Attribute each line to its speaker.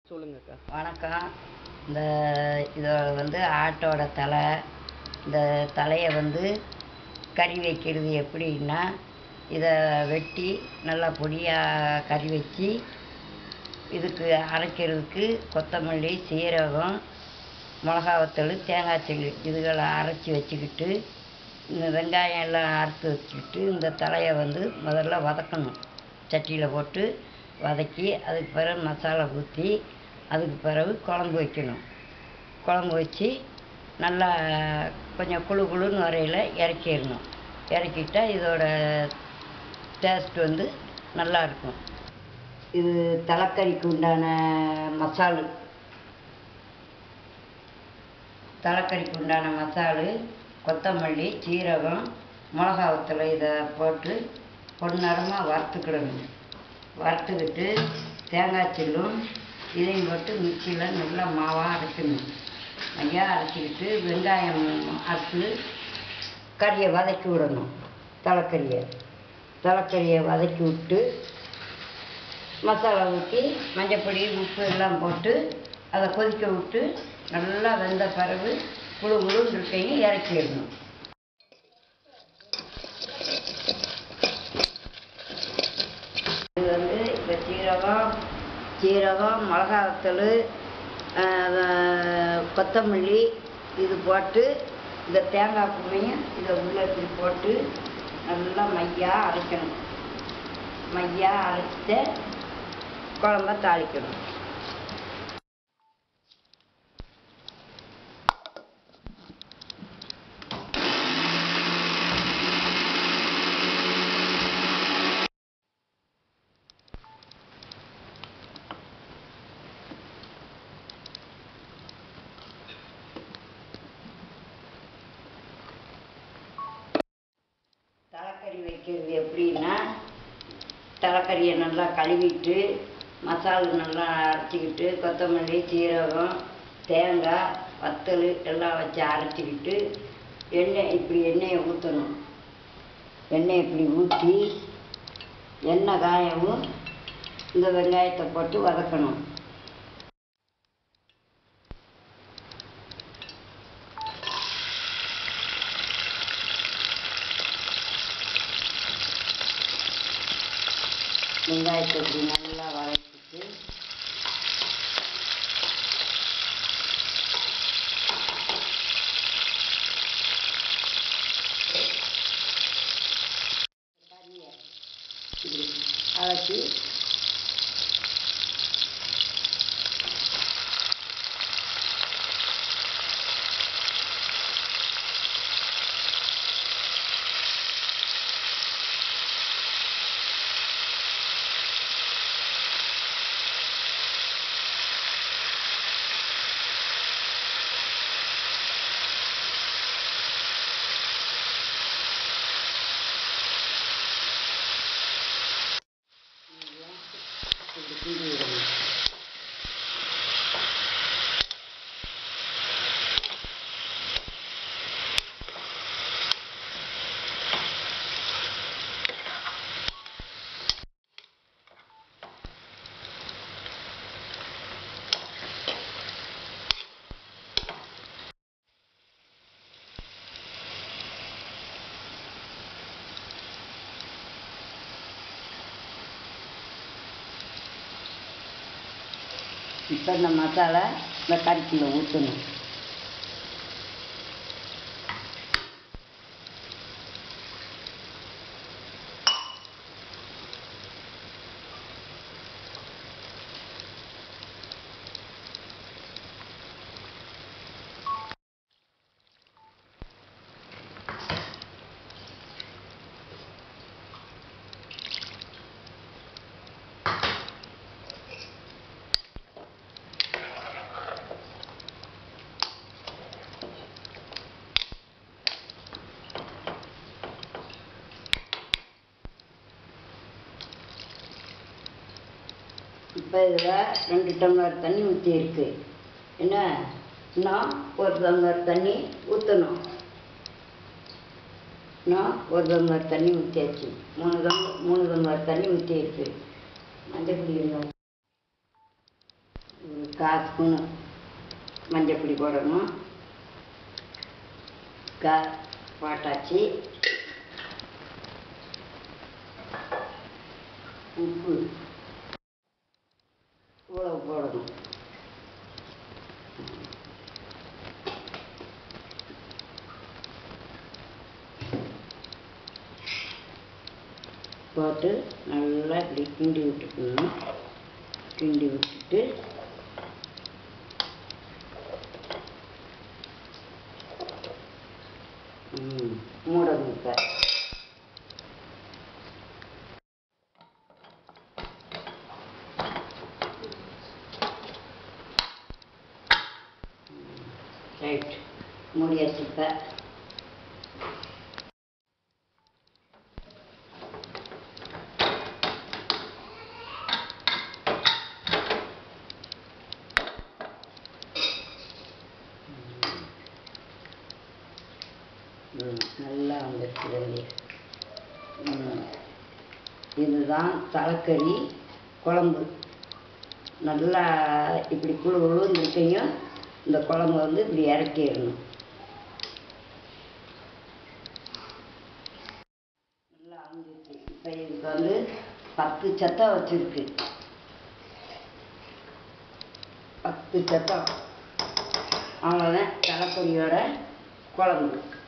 Speaker 1: சொல்லுங்கக்கா
Speaker 2: வணக்கம் இந்த இது வந்து ஆட்டோட தலை இந்த தலையை வந்து கறி வைக்கிறது எப்படின்னா இதை வெட்டி நல்லா பொடியாக கறி வச்சு இதுக்கு அரைக்கிறதுக்கு கொத்தமல்லி சீரகம் மிளகா வத்தல் தேங்காய் தூள் இதுகளை அரைச்சி வச்சுக்கிட்டு இந்த வெங்காயம் எல்லாம் அறுத்து வச்சுக்கிட்டு இந்த தலையை வந்து முதல்ல வதக்கணும் சட்டியில் போட்டு வதக்கி அதுக்கு பிறகு மசாலா ஊற்றி அதுக்கு பிறகு குழம்பு வைக்கணும் குழம்பு வச்சு நல்லா கொஞ்சம் குழு குழுன்னு வரையில் இறக்கிடணும் இறக்கிட்டா இதோட டேஸ்ட் வந்து நல்லா இருக்கும் இது தலைக்கறிக்கு உண்டான மசாலு தலைக்கறிக்கு உண்டான மசாலு கொத்தமல்லி சீரகம் மிளகா வத்தலை இதை போட்டு பொன்னரமாக வறுத்துக்கிடணும் வறுத்துக்கிட்டு தேங்காய் சில்லும் இதையும் போட்டு மிக்சியில் நல்லா மாவாக அரைக்கணும் மையா அரைச்சிக்கிட்டு வெங்காயம் அரைச்சி கறியை வதக்கி விடணும் தலைக்கறியை தலைக்கறியை வதக்கி விட்டு மசாலா ஊற்றி மஞ்சப்பொடி உப்பு எல்லாம் போட்டு அதை கொதிக்க விட்டு நல்லா வெந்த பிறகு குழு குழுன்னு இருக்கையும் இறக்கிடணும் இது வந்து இப்போ சீரகம் சீரகம் மிளகா வத்தல் கொத்தமல்லி இது போட்டு இந்த தேங்காய் பூவையும் இதை உள்ளே இப்படி போட்டு நல்லா மையாக அரைக்கணும் மையாக அரைச்சிட்டு குழம்ப தாளிக்கணும் தலைக்கறி வைக்கிறது எப்படின்னா தலைக்கறியை நல்லா கழுவிட்டு மசாலா நல்லா அரைச்சிக்கிட்டு கொத்தமல்லி சீரகம் தேங்காய் வத்தல் எல்லாம் வச்சு அரைச்சிக்கிட்டு எண்ணெய் இப்படி எண்ணெயை ஊற்றணும் எண்ணெய் இப்படி ஊற்றி எண்ணெய் காயவும் இந்த வெங்காயத்தை போட்டு வதக்கணும் வெங்காயத்தை இப்படி நல்லா வதக்கிட்டு கறியை இப்படி அரைச்சி இப்படி கிண்டி விடணும் இப்போ இந்த மசாலா இந்த கறிக்குள்ள ஊற்றணும் இப்போ இதில் ரெண்டு டம்ளர் தண்ணி ஊற்றி இருக்கு என்ன இன்னும் ஒரு டம்ளர் தண்ணி ஊற்றணும் இன்னும் ஒரு டம்ளர் தண்ணி ஊற்றியாச்சு மூணு டம் மூணு டம்ளர் தண்ணி ஊற்றி இருக்கு மஞ்சள் பொடி இன்னும் ஒரு கால் ஸ்பூனு மஞ்சப்பொடி போடணும் கா போட்டாச்சு உப்பு இவ்வளவு போடணும் போட்டு நல்லா இப்படி கிண்டி விட்டுக்கணும் கிண்டி விட்டுட்டு ம், மூடணும் இப்போ ரைட் மூடியாச்சு இப்போ ம், நல்லா வந்துருச்சு வெள்ளி ம். இதுதான் தலைக்கறி குழம்பு நல்லா இப்படி குழு குழுன்னு இருக்கையும் இந்த குழம்பு வந்து இப்படி இறக்கிடணும் நல்லா அமைஞ்சிருச்சு இப்போ இதுக்கு வந்து பத்து சத்தம் வச்சுருக்கு பத்து சத்தம் அவ்வளோதான் தலைக்கறியோட குழம்பு